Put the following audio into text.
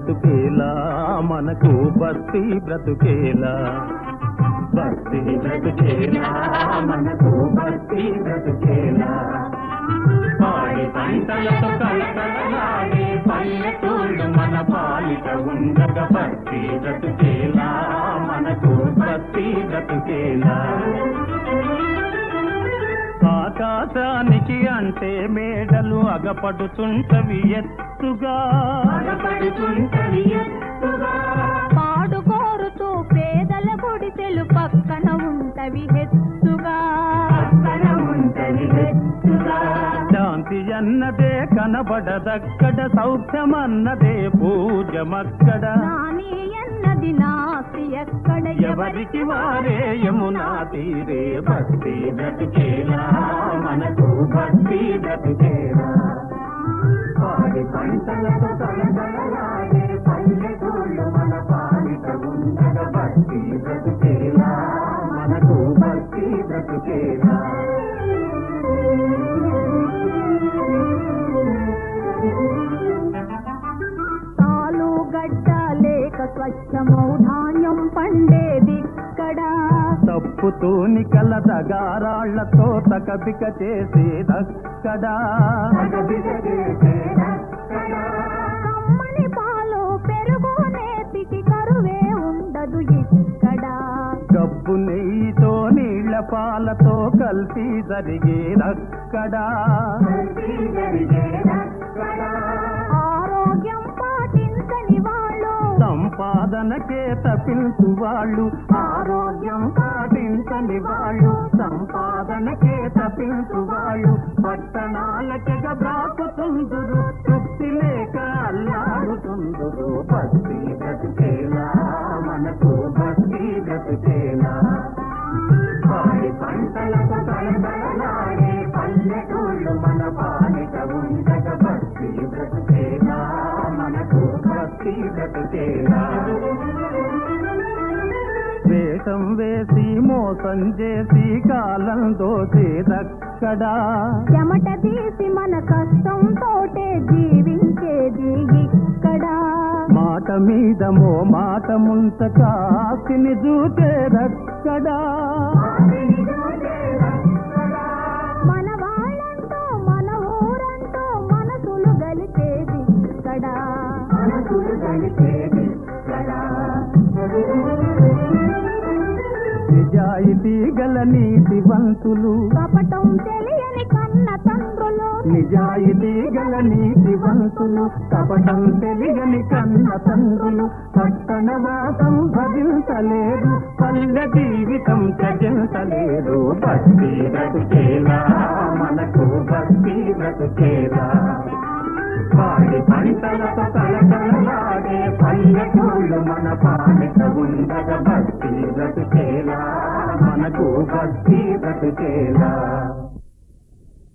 బ్రతుకేలా మనకు బస్తీ బ్రతుకేలా బస్తీ బ్రతుకేలా మనకు బస్తీ బ్రతుకేలా పాడి పంటలతో కలకలలాడే పల్లెటూళ్ళు మన పాలిట ఉండగ బస్తీ బ్రతుకేలా మనకు బస్తీ బ్రతుకేలా ఆకాశానికి అంటే మేడలు అగపడుతుంటవి ఎత్తుగా పాడు కోరుతూ పేదల గుడిసెలు పక్కన ఉంటవి హెచ్చుగా శాంతి అన్నదే కనబడదక్కడ సౌఖ్యమన్నదే పూజమక్కడ నాని అన్నది నాస్తి ఎక్కడ ఎవరికి వారే యమునా తీరే భక్తి బ్రతికేలా మనకు భక్తి బ్రతికేలా పాడి పంటలతో కలకలలాడే పల్లెటూళ్ళు మన పాలిట ఉండగ భక్తి బ్రతికేలా మనకు భక్తి బ్రతికేలా తాలు గడ్డ లేక స్వచ్ఛమౌ ధాన్యం పండేదిక్కడ తప్పుతూని కల దగారాళ్లతో తకబిక చేసేదక్కడా కమ్మని పాలు పెరుగు నేతికి కరువే ఉండదు ఇక్కడ గబ్బు నెయ్యితో నీళ్ల పాలతో కలిసి జరిగేదక్కడా ఆరోగ్యం పాటించని వాళ్ళు సంపాదనకే తప్పించు వాళ్ళు ఆరోగ్యం పాటించని వాళ్ళు సంపాదనకే తప్పించు వాళ్ళు పట్టణాలకెగ బ్రాకుతుందురు తృప్తి లేక అల్లాడుతుందురు బస్తీ బ్రతికేలా మనకు బస్తీ బ్రతికేలా పాడి పంటలకు కలకలలాడే పల్లెటూళ్ళు మన పాలిట ఉండగ బస్తీ బ్రతికేలా మనకు బస్తీ బ్రతికేలా వేషం వేసి మోసం చేసి కాలం దోసేదక్కడా చెమట తీసి మన కష్టం తోటే జీవించేది ఇక్కడ మాట మీద మో మాట ముంచక ఆస్తిని చూచేదక్కడా మన వాళ్ళంటూ మన ఊరంటూ మనసులు గలిపేది ఇక్కడ నిజాయితీ గల నీతివంతులు కపటం తెలియని కన్న తండ్రులు నిజాయితీ గల నీతివంతులు కపటం తెలియని కన్న తండ్రులు పట్టణ వాసం భజించలేరు పల్లె జీవితం త్యజించలేరు భక్తి బ్రతుకేలా మనకు భక్తి బ్రతుకేలా పాడి పంటలతో కలకలలాడే పల్లెటూళ్ళు మన పాలిట ఉండగ భక్తి బ్రతుకేలా మనకు భక్తి బ్రతుకేలా